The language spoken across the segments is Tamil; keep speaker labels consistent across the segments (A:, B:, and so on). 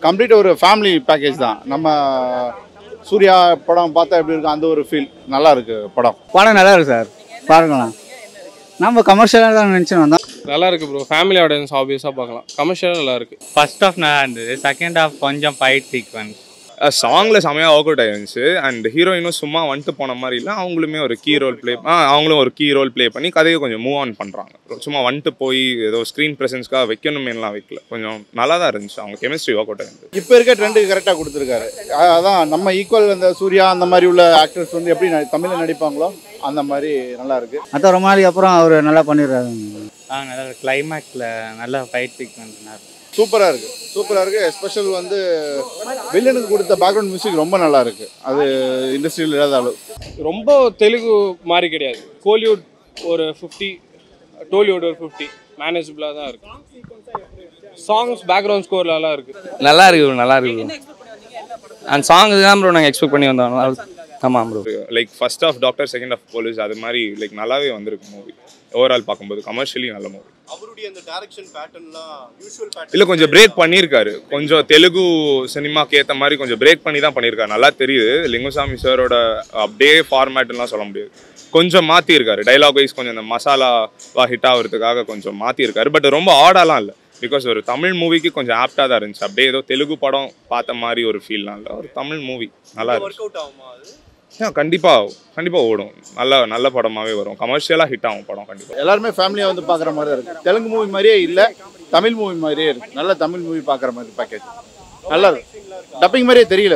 A: கம்ப்ளீட் ஒரு ஃபேமிலி பேக்கேஜ் தான் நம்ம சூர்யா படம் பார்த்தா எப்படி இருக்கும் அந்த ஒரு ஃபீல் நல்லா இருக்கு படம்
B: படம் நல்லா இருக்கு சார் பார்க்கலாம் நம்ம கமர்ஷியலாக தான் நினச்சின்னு வந்தோம்
C: நல்லா இருக்கு ப்ரோ ஃபேமிலி ஆடியன்ஸ் ஆப்வியஸாக பார்க்கலாம் கமர்ஷியலாக நல்லா இருக்கு
D: ஃபர்ஸ்ட் ஆஃப் நல்லா இருந்தது செகண்ட் ஆஃப் கொஞ்சம் ஃபைட் சீக்வன்ஸ்
E: சாங்ல செமையாக ஒர்க் அவுட் ஆயிருந்துச்சு அண்ட் ஹீரோயினும் சும்மா வந்துட்டு போன மாதிரி இல்லை அவங்களுமே ஒரு கீ ரோல் ப்ளே ஆ அவங்களும் ஒரு கீ ரோல் ப்ளே பண்ணி கதையை கொஞ்சம் மூவ் ஆன் பண்ணுறாங்க சும்மா வந்துட்டு போய் ஏதோ ஸ்க்ரீன் ப்ரெசன்ஸ்க்காக வைக்கணுமேலாம் வைக்கல கொஞ்சம் நல்லா தான் இருந்துச்சு அவங்க கெமிஸ்ட்ரி ஒர்க் அவுட் ஆயிருந்தது
A: இப்போ இருக்க ட்ரெண்டுக்கு கரெக்டாக கொடுத்துருக்காரு அ- அதான் நம்ம ஈக்குவல் அந்த சூர்யா அந்த மாதிரி உள்ள ஆக்டர்ஸ் வந்து எப்படி நடி- தமிழ்ல நடிப்பாங்களோ அந்த மாதிரி நல்லா இருக்கு
B: அதான் ரொம்ப நாளைக்கு அப்புறம் அவர் நல்லா பண்ணிடுறாரு
D: ஆ நல்லா கிளைமேக்ஸில் நல்ல ஃபைட் சீக்வன்ஸ்
A: சூப்பராக இருக்கு சூப்பராக இருக்கு எஸ்பெஷல் வந்து வில்லனுக்கு கொடுத்த பேக்ரவுண்ட் மியூசிக் ரொம்ப நல்லா இருக்கு அது இண்டஸ்ட்ரியில் இல்லாத அளவு
C: ரொம்ப தெலுங்கு மாதிரி கிடையாது கோலிவுட் ஒரு ஃபிஃப்டி டோலிவுட் ஒரு ஃபிஃப்டி மேனேஜபிளாக தான் இருக்கு சாங்ஸ் பேக்ரவுண்ட் ஸ்கோர்லலாம் இருக்கு
F: நல்லா இருக்கு bro, நல்லா இருக்கு bro. அந்த சாங் தான் ப்ரோ நாங்கள் எக்ஸ்பெக்ட் பண்ணி வந்தோம் ஆமாம் bro
E: like first half doctor second half police அது மாதிரி லைக் நல்லாவே வந்திருக்கு மூவி ஓவரால் பார்க்கும்போது கமர்ஷியலி நல்ல மூவி
G: அவருடைய அந்த டைரக்ஷன் பேட்டர்ன்லாம் யூஷுவல் பேட்டர்ன்
E: இல்லை கொஞ்சம் பிரேக் பண்ணியிருக்காரு கொஞ்சம் தெலுங்கு சினிமாக்கு ஏற்ற மாதிரி கொஞ்சம் பிரேக் பண்ணி தான் பண்ணியிருக்காரு நல்லா தெரியுது லிங்குசாமி சாரோட அப்படியே ஃபார்மேட்லாம் சொல்ல முடியாது கொஞ்சம் மாற்றிருக்காரு டைலாக் வைஸ் கொஞ்சம் இந்த மசாலாவா ஹிட் ஆகிறதுக்காக கொஞ்சம் மாற்றிருக்காரு பட் ரொம்ப ஆடாலாம் இல்லை பிகாஸ் ஒரு தமிழ் மூவிக்கு கொஞ்சம் ஆப்டாக தான் இருந்துச்சு அப்படியே ஏதோ தெலுங்கு படம் பார்த்த மாதிரி ஒரு ஃபீல்லாம் இல்லை ஒரு தமிழ் மூவி நல்லா இருந்துச்சு
G: ஒர்க் அவுட் ஆகுமா அது
E: ஏன் கண்டிப்பாக கண்டிப்பாக ஓடும் நல்ல நல்ல படமாகவே வரும் கமர்ஷியலாக ஹிட் ஆகும் படம் கண்டிப்பாக
A: எல்லாருமே ஃபேமிலியாக வந்து பார்க்குற மாதிரி தான் இருக்கு தெலுங்கு மூவி மாதிரியே இல்லை தமிழ் மூவி மாதிரியே இருக்கு நல்ல தமிழ் மூவி பார்க்குற மாதிரி பேக்கேஜ் நல்லா இருக்கு டப்பிங் மாதிரியே தெரியல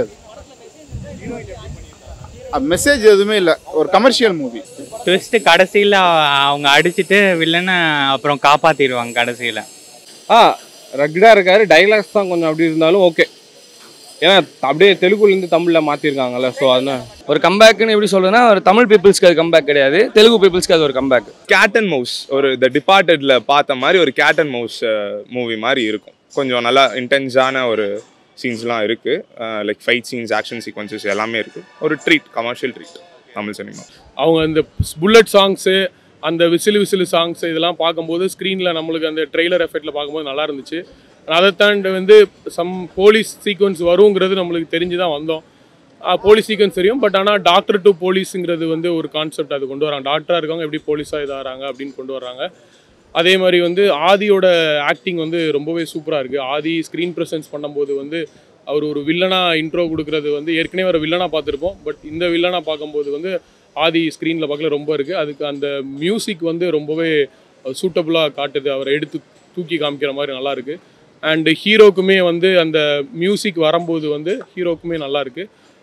A: அது மெசேஜ் எதுவுமே இல்லை ஒரு கமர்ஷியல் மூவி
D: ட்விஸ்ட்டு கடைசியில் அவங்க அடிச்சுட்டு வில்லனை அப்புறம் காப்பாற்றிடுவாங்க கடைசியில்
C: ஆ ரக்டாக இருக்காரு டைலாக்ஸ் தான் கொஞ்சம் அப்படி இருந்தாலும் ஓகே ஏன்னா அப்படியே தெலுங்குலேருந்து தமிழில் மாற்றிருக்காங்கல்ல ஸோ அதனால்
F: ஒரு கம்பேக்னு எப்படி சொல்றதுன்னா ஒரு தமிழ் பீப்புள்ஸ்க்கு அது கம்பேக் கிடையாது தெலுங்கு பீப்புள்ஸ்க்கு அது ஒரு கம்பேக்
E: கேட் அண்ட் மவுஸ் ஒரு த டிபார்ட்டட்ல பார்த்த மாதிரி ஒரு கேட் அண்ட் மவுஸ் மூவி மாதிரி இருக்கும் கொஞ்சம் நல்லா இன்டென்ஸான ஒரு சீன்ஸ்லாம் இருக்கு like fight scenes action sequences எல்லாமே இருக்கு ஒரு treat commercial treat Tamil cinema
H: அவங்க அந்த புல்லட் சாங்ஸு அந்த விசிலு விசிலு சாங்ஸ் இதெல்லாம் பார்க்கும்போது ஸ்க்ரீனில் நம்மளுக்கு அந்த ட்ரெய்லர் எஃபெக்டில் பார்க்கும்போது நல்லா இருந்துச்சு அதை தாண்டி வந்து சம் போலீஸ் சீக்வன்ஸ் வருங்கிறது நம்மளுக்கு தெரிஞ்சு தான் வந்தோம் போலீஸ் சீக்வன்ஸ் தெரியும் பட் ஆனால் டாக்டர் டு போலீஸுங்கிறது வந்து ஒரு கான்செப்ட் அது கொண்டு வராங்க டாக்டராக இருக்கவங்க எப்படி போலீஸாக இதாகிறாங்க அப்படின்னு கொண்டு வர்றாங்க அதே மாதிரி வந்து ஆதியோட ஆக்டிங் வந்து ரொம்பவே சூப்பராக இருக்குது ஆதி ஸ்க்ரீன் ப்ரெசன்ஸ் பண்ணும்போது வந்து அவர் ஒரு வில்லனாக இன்ட்ரோ கொடுக்குறது வந்து ஏற்கனவே ஒரு வில்லனாக பார்த்துருப்போம் பட் இந்த வில்லனாக பார்க்கும்போது வந்து ஆதி ஸ்க்ரீனில் பார்க்கல ரொம்ப இருக்குது அதுக்கு அந்த மியூசிக் வந்து ரொம்பவே சூட்டபுளாக காட்டுது அவரை எடுத்து தூக்கி காமிக்கிற மாதிரி நல்லா இருக்கு அண்டு ஹீரோக்குமே வந்து அந்த மியூசிக் வரும்போது வந்து ஹீரோக்குமே நல்லா இருக்கு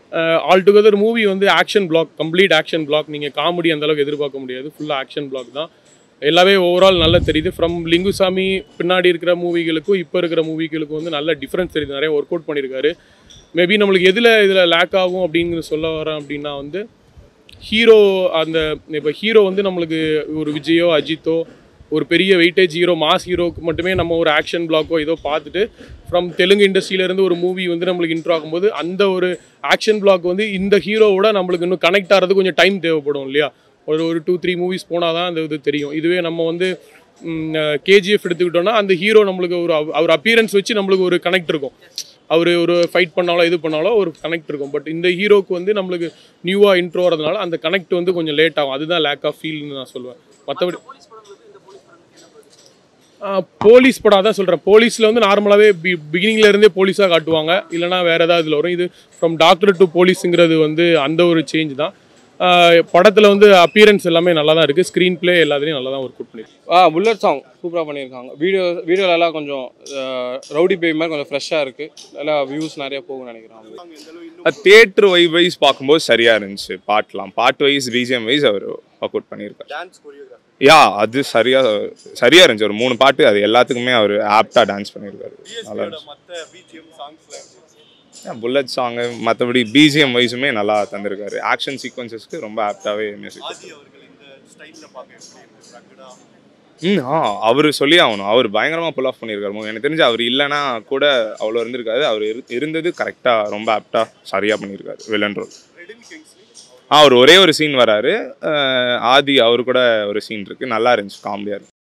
H: ஆல் டுகெதர் மூவி வந்து action block complete action block நீங்கள் காமெடி அந்த அளவுக்கு எதிர்பார்க்க முடியாது ஃபுல்லாக ஆக்ஷன் பிளாக் தான் எல்லாமே ஓவரால் நல்லா தெரியுது ஃப்ரம் லிங்குசாமி பின்னாடி இருக்கிற மூவிகளுக்கும் இப்போ இருக்கிற மூவிகளுக்கும் வந்து நல்ல டிஃப்ரென்ஸ் தெரியுது நிறைய ஒர்க் அவுட் பண்ணியிருக்காரு மேபி நம்மளுக்கு எதில் இதில் லேக் ஆகும் அப்படிங்கிறது சொல்ல வரேன் அப்படின்னா வந்து ஹீரோ அந்த இப்போ ஹீரோ வந்து நம்மளுக்கு ஒரு விஜயோ அஜித்தோ ஒரு பெரிய வெயிட்டேஜ் ஹீரோ மாஸ் ஹீரோக்கு மட்டுமே நம்ம ஒரு ஆக்ஷன் பிளாக்கோ ஏதோ பார்த்துட்டு ஃப்ரம் தெலுங்கு இண்டஸ்ட்ரியிலேருந்து ஒரு மூவி வந்து நம்மளுக்கு இன்ட்ரோ ஆகும்போது அந்த ஒரு ஆக்ஷன் பிளாக் வந்து இந்த ஹீரோவோட நம்மளுக்கு இன்னும் கனெக்ட் ஆகிறது கொஞ்சம் டைம் தேவைப்படும் இல்லையா ஒரு ஒரு டூ த்ரீ மூவிஸ் போனால் தான் அந்த இது தெரியும் இதுவே நம்ம வந்து கேஜிஎஃப் எடுத்துக்கிட்டோம்னா அந்த ஹீரோ நம்மளுக்கு ஒரு அவ- அவர் அப்பியரன்ஸ் வச்சு நம்மளுக்கு ஒரு கனெக்ட் இருக்கும் அவர் ஒரு ஃபைட் பண்ணாலோ இது பண்ணாலோ ஒரு கனெக்ட் இருக்கும் பட் இந்த ஹீரோக்கு வந்து நம்மளுக்கு நியூவாக இன்ட்ரோ வரதுனால அந்த கனெக்ட் வந்து கொஞ்சம் லேட் ஆகும் அதுதான் லேக் ஆஃப் ஃபீல்னு நான் சொல்லுவேன் மற்றபடி போலீஸ் படம் அதான் சொல்கிறேன் போலீஸில் வந்து நார்மலாகவே பி பிகினிங்ல இருந்தே போலீஸாக காட்டுவாங்க இல்லைனா வேறு ஏதாவது இதில் வரும் இது ஃப்ரம் டாக்டர் டு போலீஸுங்கிறது வந்து அந்த ஒரு சேஞ்ச் தான் படத்தில் வந்து அப்பியரன்ஸ் எல்லாமே நல்லா தான் இருக்குது ஸ்க்ரீன் ப்ளே எல்லாத்துலேயும் நல்லா தான் ஒர்க் அவுட் பண்ணிருக்கு
C: ஆ புல்லட் சாங் சூப்பராக பண்ணியிருக்காங்க வீடியோ வீடியோலலாம் கொஞ்சம் ரவுடி பேய் மாதிரி கொஞ்சம் ஃப்ரெஷ்ஷாக இருக்குது நல்லா வியூஸ் நிறைய போகும்னு நினைக்கிறேன் அவங்களுக்கு.
E: தியேட்டர் வை வைஸ் பார்க்கும்போது சரியா இருந்துச்சு பாட்டெலாம் பாட் வைஸ் பிஜிஎம் வைஸ் அவர் ஒர்க் அவுட் பண்ணியிருக்காரு
G: டான்ஸ் கொரியோகிராஃபி
E: யா அது சரியா சரியா இருந்துச்சு ஒரு மூணு பாட்டு அது எல்லாத்துக்குமே அவர் ஆப்டா டான்ஸ் பண்ணியிருக்காரு நல்லா இருந்துச்சு
G: மற்ற பிஜிஎம் சாங்ஸ்ல
E: புல்லட் சாங்கு மற்றபடி பிஜிஎம் வைஸுமே நல்லா தந்திருக்காரு ஆக்ஷன் சீக்வன்சஸ்க்கு ரொம்ப ஆப்டாகவே மியூசிக்
G: ஆதி அவர்கள் இந்த ஸ்டைல்ல பார்க்க எப்படி இருக்கு ரகடா
E: ம் ஆ அவர் சொல்லி ஆகணும் அவர் பயங்கரமாக புல் ஆஃப் பண்ணியிருக்காரு movie. எனக்கு தெரிஞ்சு அவர் இல்லைன்னா கூட அவ்வளோ இருந்திருக்காரு அவர் இரு- இருந்தது கரெக்டாக ரொம்ப ஆப்டாக சரியாக பண்ணியிருக்காரு villain role
G: Redin Kingsley
E: ah அவர் ஒரே ஒரு சீன் வராரு அஹ் ஆதி அவர் கூட ஒரு சீன் இருக்கு நல்லா இருந்துச்சு காமெடியாக இருக்கு